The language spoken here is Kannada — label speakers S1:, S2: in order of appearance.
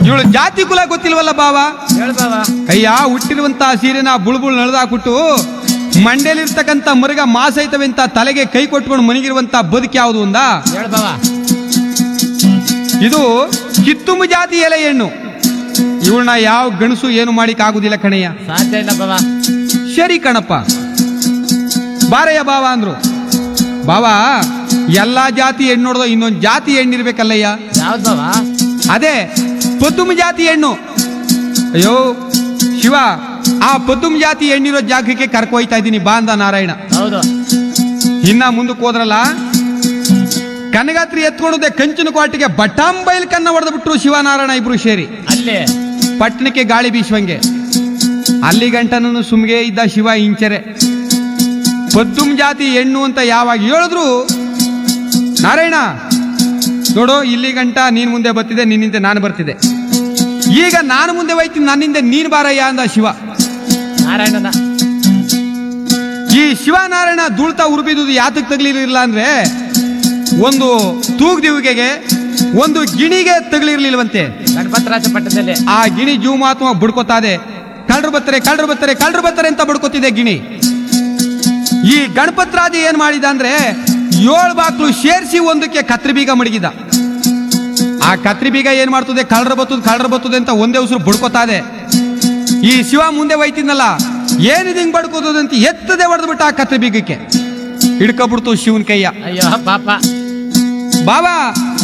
S1: ಇವಳು ಜಾತಿ ಕುಲ ಗೊತ್ತಿಲ್ವಲ್ಲ ಬಾವ
S2: ಹೇಳು ಬಾವ
S1: ಅಯ್ಯ ಹುಟ್ಟಿರುವಂತ ಸೀರೆನ ಬುಳ್ಬುಳ್ ನಳ್ದಾಕ್ಬಿಟ್ಟು ಮಂಡ್ಯಲಿರ್ತಕ್ಕಂಥ ಮರುಗ ಮಾಸೈತವೆ ಅಂತ ತಲೆಗೆ ಕೈ ಕೊಟ್ಕೊಂಡು ಮನಗಿರುವಂತ ಬದುಕು ಯಾವುದು ಅಂದ
S2: ಹೇಳು ಬಾವ
S1: ಇದು ಕಿತ್ತುಂಬ ಜಾತಿ ಎಲೆ ಹೆಣ್ಣು ಇವಳನ್ನ ಯಾವ ಗಣಸು ಏನು ಮಾಡಿಕ್ ಆಗುದಿಲ್ಲ ಕಣಯ್ಯ
S2: ಸಾಧ್ಯ ಇಲ್ಲ ಬಾವ
S1: ಸರಿ ಕಣಪ್ಪ ಬಾರಯ್ಯ ಬಾವ ಅಂದ್ರು ಬಾವ ಎಲ್ಲಾ ಜಾತಿ ಹೆಣ್ಣು ನೋಡ್ದೋ ಇನ್ನೊಂದು ಜಾತಿ ಹೆಣ್ಣಿರ್ಬೇಕಲ್ಲಯ್ಯ
S2: ಯಾವ್ದು ಬಾವ
S1: ಅದೇ ಪದ್ದುಮ ಜಾತಿ ಹೆಣ್ಣು ಅಯ್ಯೋ ಶಿವ ಆ ಪದ್ದುಮ ಜಾತಿ ಹೆಣ್ಣಿರೋ ಜಾಗಕ್ಕೆ ಕರ್ಕೊಯ್ತಾ ಇದ್ದೀನಿ ಬಾ ಅಂದ ನಾರಾಯಣ
S2: ಹೌದು
S1: ಇನ್ನ ಮುಂದಕ್ಕೆ ಹೋದ್ರಲ್ಲ ಕನಗಾತ್ರಿ ಎತ್ಕೊಂಡದೆ ಕಂಚಿನ ಕೋಟಿಗೆ ಬಟಾಂಬೈಲ್ ಕನ್ನ ಹೊಡೆದ್ಬಿಟ್ರು ಶಿವನಾರಾಯಣ ಇಬ್ರು ಸೇರಿ
S2: ಅಲ್ಲಿ
S1: ಪಟ್ಟಣಕ್ಕೆ ಗಾಳಿ ಬೀಸುವಂಗೆ ಅಲ್ಲಿ ಗಂಟನೂ ಸುಮ್ಗೆ ಇದ್ದ ಶಿವ ಇಂಚರೆ ಪದ್ದುಮ್ ಜಾತಿ ಹೆಣ್ಣು ಅಂತ ಯಾವಾಗ ಹೇಳಿದ್ರು ನಾರಾಯಣ ನೋಡು ಇಲ್ಲಿ ಗಂಟ ನೀನ್ ಮುಂದೆ ಬರ್ತಿದೆ ನಿನ್ನಿಂದ ನಾನು ಬರ್ತಿದೆ ಈಗ ನಾನು ಮುಂದೆ ಹೋಯ್ತೀನಿ ನನ್ನಿಂದ ನೀನ್ ಬಾರಯ್ಯ ಅಂದ ಶಿವ
S2: ನಾರಾಯಣನ
S1: ಈ ಶಿವನಾರಾಯಣ ಧೂಳ್ತಾ ಉರುಬಿದುದು ಯಾತಕ್ ತಗ್ಲಿರ್ಲಿಲ್ಲ ಅಂದ್ರೆ ಒಂದು ತೂಗ್ ದಿವಿಗೆಗೆ ಒಂದು ಗಿಣಿಗೆ ತಗಲಿರ್ಲಿಲ್ವಂತೆ
S2: ಗಣಪತರಾಜ ಪಟ್ಟಣದಲ್ಲಿ
S1: ಆ ಗಿಣಿ ಜೀವಮಾತ್ಮ ಬುಡ್ಕೋತಾದೆ ಕಳ್ರು ಬರ್ತಾರೆ ಕಳ್ರು ಬರ್ತಾರೆ ಕಳ್ರು ಬರ್ತಾರೆ ಅಂತ ಬಡ್ಕೋತಿದೆ ಗಿಣಿ ಈ ಗಣಪತ್ ರಾಜ ಏನ್ ಮಾಡಿದ ಅಂದ್ರೆ ಏಳು ಬಾಕ್ಲು ಸೇರಿಸಿ ಒಂದಕ್ಕೆ ಕತ್ರಿ ಬೀಗ ಮಡಗಿದ ಆ ಕತ್ರಿ ಬೀಗ ಏನ್ ಮಾಡ್ತದೆ ಕಳ್ರ ಬತ್ತದ ಕಳ್ರ ಬತ್ತದ ಅಂತ ಒಂದೇ ಉಸಿರು ಬಡ್ಕೋತಾದೆ ಈ ಶಿವ ಮುಂದೆ ಒಯ್ತಿದ್ನಲ್ಲ ಏನಿದೆ ಹಿಂಗ್ ಬಡ್ಕೋದು ಅಂತ ಎತ್ತದೆ ಹೊಡೆದ್ಬಿಟ್ಟ ಆ ಕತ್ರಿ ಬೀಗಕ್ಕೆ ಹಿಡ್ಕೊಬಿಡ್ತು ಶಿವನ್ ಕೈಯ
S2: ಅಯ್ಯೋ ಪಾಪ
S1: ಬಾಬಾ